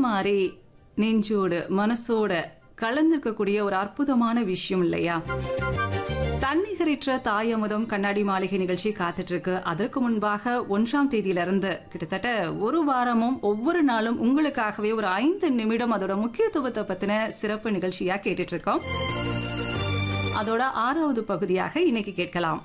மாதிரி நெஞ்சோடு மனசோட கலந்திருக்கக்கூடிய ஒரு அற்புதமான விஷயம் இல்லையா தன்னிகரற்ற தாயமுதம் கண்ணாடி மாளிகை நிகழ்ச்சி காத்துட்டு இருக்கு அதற்கு முன்பாக ஒன்றாம் தேதியிலிருந்து கிட்டத்தட்ட ஒரு வாரமும் ஒவ்வொரு நாளும் உங்களுக்காகவே ஒரு ஐந்து நிமிடம் அதோட முக்கியத்துவத்தை பத்தின சிறப்பு நிகழ்ச்சியா கேட்டுட்டு இருக்கோம் அதோட ஆறாவது பகுதியாக இன்னைக்கு கேட்கலாம்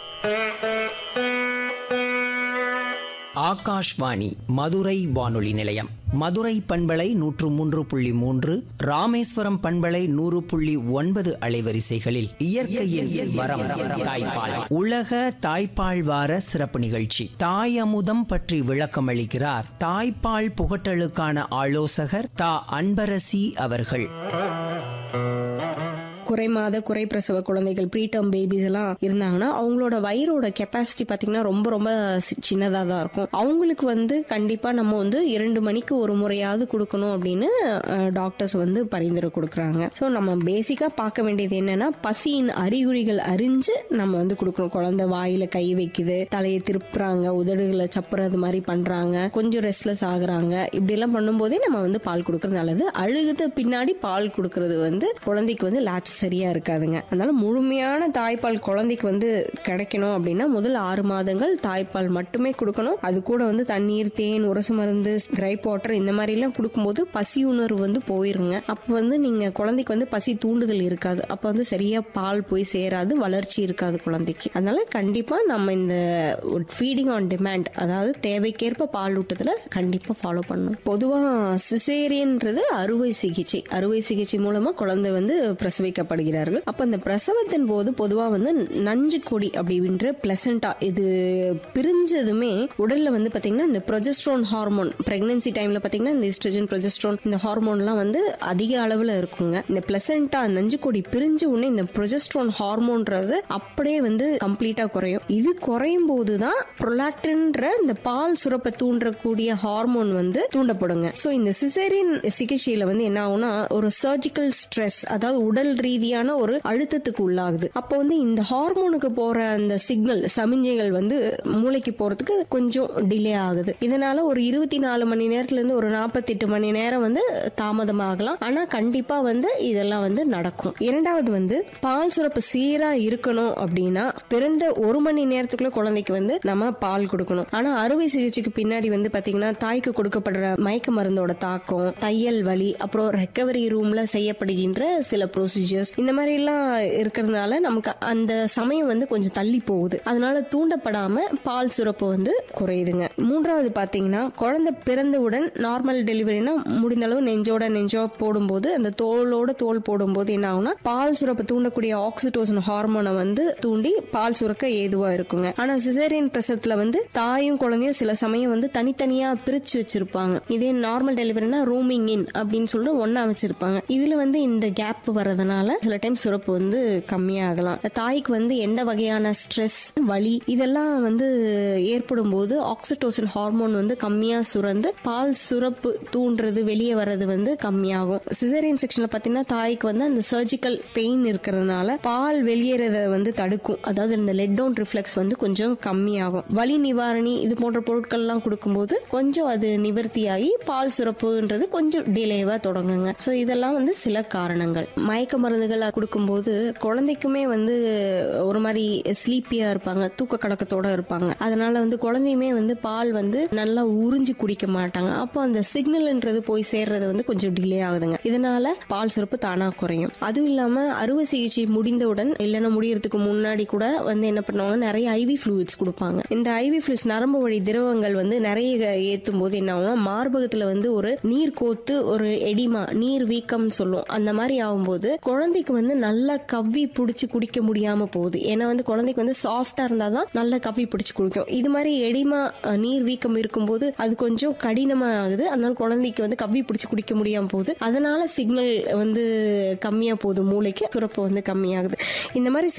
ஆகாஷ்வாணி மதுரை வானொலி நிலையம் மதுரை பண்பலை நூற்று மூன்று புள்ளி மூன்று ராமேஸ்வரம் பண்பலை நூறு புள்ளி ஒன்பது அலைவரிசைகளில் இயற்கையின் வரம் தாய்ப்பால் உலக தாய்ப்பால் வார சிறப்பு நிகழ்ச்சி தாயமுதம் பற்றி விளக்கம் அளிக்கிறார் தாய்ப்பால் புகட்டலுக்கான ஆலோசகர் தா அன்பரசி அவர்கள் குறை மாத குறை பிரசவ குழந்தைகள் ப்ரீடம் பேபிஸ் எல்லாம் இருந்தாங்கன்னா அவங்களோட வயிறோட கெப்பாசிட்டி பார்த்தீங்கன்னா ரொம்ப ரொம்ப சின்னதாக தான் இருக்கும் அவங்களுக்கு வந்து கண்டிப்பாக நம்ம வந்து இரண்டு மணிக்கு ஒரு முறையாவது கொடுக்கணும் அப்படின்னு டாக்டர்ஸ் வந்து பரிந்துரை கொடுக்குறாங்க ஸோ நம்ம பேசிக்காக பார்க்க வேண்டியது என்னன்னா பசியின் அறிகுறிகள் அறிஞ்சு நம்ம வந்து கொடுக்கணும் குழந்தை வாயில கை வைக்குது தலையை திருப்புறாங்க உதடுகளை சப்புறது மாதிரி பண்றாங்க கொஞ்சம் ரெஸ்ட்லெஸ் ஆகுறாங்க இப்படி எல்லாம் பண்ணும்போதே நம்ம வந்து பால் கொடுக்கறது நல்லது அழுகுத பின்னாடி பால் கொடுக்கறது வந்து குழந்தைக்கு வந்து லாட்ச் சரியா இருக்காதுங்க அதனால முழுமையான தாய்ப்பால் குழந்தைக்கு வந்து கிடைக்கணும் அப்படின்னா முதல் ஆறு மாதங்கள் தாய்ப்பால் மட்டுமே கொடுக்கணும் அது கூட வந்து தண்ணீர் தேன் உரசு மருந்து கிரைப் வாட்டர் இந்த மாதிரி எல்லாம் கொடுக்கும்போது பசி உணர்வு வந்து போயிருங்க அப்போ வந்து நீங்க குழந்தைக்கு வந்து பசி தூண்டுதல் இருக்காது அப்போ வந்து சரியா பால் போய் சேராது வளர்ச்சி இருக்காது குழந்தைக்கு அதனால கண்டிப்பா நம்ம இந்த ஃபீடிங் ஆன் டிமாண்ட் அதாவது தேவைக்கேற்ப பால் ஊட்டத்துல கண்டிப்பா ஃபாலோ பண்ணணும் பொதுவா சிசேரியன்றது அறுவை சிகிச்சை அறுவை சிகிச்சை மூலமா குழந்தை வந்து பிரசவிக்கப்படுகிறார்கள் அப்ப அந்த பிரசவத்தின் போது பொதுவா வந்து நஞ்சு கொடி அப்படின்ற பிளசண்டா இது பிரிஞ்சதுமே உடல்ல வந்து பாத்தீங்கன்னா இந்த ப்ரொஜெஸ்ட்ரோன் ஹார்மோன் பிரெக்னன்சி டைம்ல பாத்தீங்கன்னா இந்த இஸ்ட்ரஜன் ப்ரொஜெஸ்ட்ரோன் இந்த ஹார்மோன்லாம் வந்து அதிக அளவுல இருக்குங்க இந்த பிளசண்டா நஞ்சு கொடி பிரிஞ்ச உடனே இந்த ப்ரொஜெஸ்ட்ரோன் ஹார்மோன்றது அப்படியே வந்து கம்ப்ளீட்டா குறையும் இது குறையும் போதுதான் ப்ரொலாக்டின்ற இந்த பால் சுரப்பை தூண்டக்கூடிய ஹார்மோன் வந்து தூண்டப்படுங்க சோ இந்த சிசேரியன் சிகிச்சையில வந்து என்ன ஆகும்னா ஒரு சர்ஜிக்கல் ஸ்ட்ரெஸ் அதாவது உடல் ரீதியான ஒரு அழுத்தத்துக்கு உள்ளாகுது அப்போ வந்து இந்த ஹார்மோனுக்கு போற அந்த சிக்னல் சமிஞ்சைகள் வந்து மூளைக்கு போறதுக்கு கொஞ்சம் டிலே ஆகுது இதனால ஒரு இருபத்தி நாலு மணி நேரத்துல இருந்து ஒரு நாற்பத்தெட்டு மணி நேரம் வந்து தாமதமாகலாம் ஆனா கண்டிப்பா வந்து இதெல்லாம் வந்து நடக்கும் இரண்டாவது வந்து பால் சுரப்பு சீரா இருக்கணும் அப்படின்னா பிறந்த ஒரு மணி நேரத்துக்குள்ள குழந்தைக்கு வந்து நம்ம பால் கொடுக்கணும் ஆனா அறுவை சிகிச்சைக்கு பின்னாடி வந்து பாத்தீங்கன்னா தாய்க்கு கொடுக்கப்படுற மயக்க மருந்தோட தாக்கம் தையல் வலி அப்புறம் ரெக்கவரி ரூம்ல செய்யப்படுகின்ற சில ப்ரொசீஜர்ஸ் இந்த மாதிரி எல்லாம் இருக்கிறதுனால நமக்கு அந்த சமயம் வந்து கொஞ்சம் தள்ளி போகுது அதனால தூண்டப்படாம பால் சுரப்பு வந்து குறையுதுங்க மூன்றாவது பாத்தீங்கன்னா குழந்தை பிறந்தவுடன் நார்மல் டெலிவரினா முடிந்த அளவு நெஞ்சோட நெஞ்சோ போடும்போது அந்த தோலோட தோல் போடும்போது என்ன ஆகும்னா பால் சுரப்பு தூண்டக்கூடிய ஆக்சிடோசன் ஹார்மோனை வந்து தூண்டி பால் சுரக்க ஏதுவா இருக்குங்க ஆனா சிசேரியன் பிரசவத்துல வந்து தாயும் குழந்தையும் சில சமயம் வந்து தனித்தனியா பிரிச்சு வச்சிருப்பாங்க இதே நார்மல் டெலிவரினா ரூமிங் இன் அப்படின்னு சொல்லிட்டு ஒன்னா வச்சிருப்பாங்க இதுல வந்து இந்த கேப் வரதுனால சில டைம் சுரப்பு வந்து கம்மியாகலாம் தாய்க்கு வந்து எந்த வகையான ஸ்ட்ரெஸ் வலி இதெல்லாம் வந்து ஏற்படும் போது ஆக்சிடோசின் ஹார்மோன் வந்து கம்மியா சுரந்து பால் சுரப்பு தூண்டுறது வெளியே வர்றது வந்து கம்மியாகும் சிசேரியன் செக்ஷன்ல பாத்தீங்கன்னா தாய்க்கு வந்து அந்த சர்ஜிக்கல் பெயின் இருக்கிறதுனால பால் வெளியேறத வந்து தடுக்கும் அதாவது இந்த லெட் டவுன் ரிஃப்ளெக்ஸ் வந்து கொஞ்சம் கம்மியாகும் வலி நிவாரணி இது போன்ற பொருட்கள்லாம் கொடுக்கும்போது கொஞ்சம் அது நிவர்த்தியாகி பால் சுரப்புன்றது கொஞ்சம் டிலேவா தொடங்குங்க ஸோ இதெல்லாம் வந்து சில காரணங்கள் மயக்க மருந்துகள் கொடுக்கும்போது குழந்தைக்குமே வந்து ஒரு மாதிரி ஸ்லீப்பியா இருப்பாங்க தூக்க கலக்கத்தோட இருப்பாங்க அதனால வந்து குழந்தையுமே வந்து பால் வந்து நல்லா உறிஞ்சு குடிக்க மாட்டாங்க அப்போ அந்த சிக்னல்ன்றது போய் சேர்றது வந்து கொஞ்சம் டிலே ஆகுதுங்க இதனால பால் சுரப்பு தானா குறையும் அதுவும் இல்லாம அறுவை சிகிச்சை முடிந்தவுடன் இல்லைன்னா முடியறதுக்கு முன்னாடி கூட வந்து என்ன பண்ணுவாங்க நிறைய ஐவி ஃப்ளூயிட்ஸ் கொடுப்பாங்க இந்த ஐவி ஃப்ளூயிட்ஸ் நரம்பு வழி திரவங்கள் வந்து நிறைய ஏத்தும் போது என்ன ஆகும்னா மார்பகத்துல வந்து ஒரு நீர் கோத்து ஒரு எடிமா நீர் வீக்கம்னு சொல்லும் அந்த மாதிரி ஆகும்போது குழந்தைக்கு வந்து நல்லா கவ்வி பிடிச்சி குடிக்க முடியாம போகுது ஏன்னா வந்து குழந்தைக்கு வந்து சாஃப்டா இருந்தாதான் நல்லா கவ்வி பிடிச்சி குடிக்கும் இது மாதிரி எடிமா அஹ், நீர் வீக்கம் இருக்கும்போது அது கொஞ்சம் கடினமா ஆகுது அதனால குழந்தைக்கு வந்து கவ்வி பிடிச்சி குடிக்க முடியாம போகுது அதனால சிக்னல் வந்து கம்மியா போகுது மூளைக்கு சுரப்பு வந்து கம்மியாகுது இந்த மாதிரி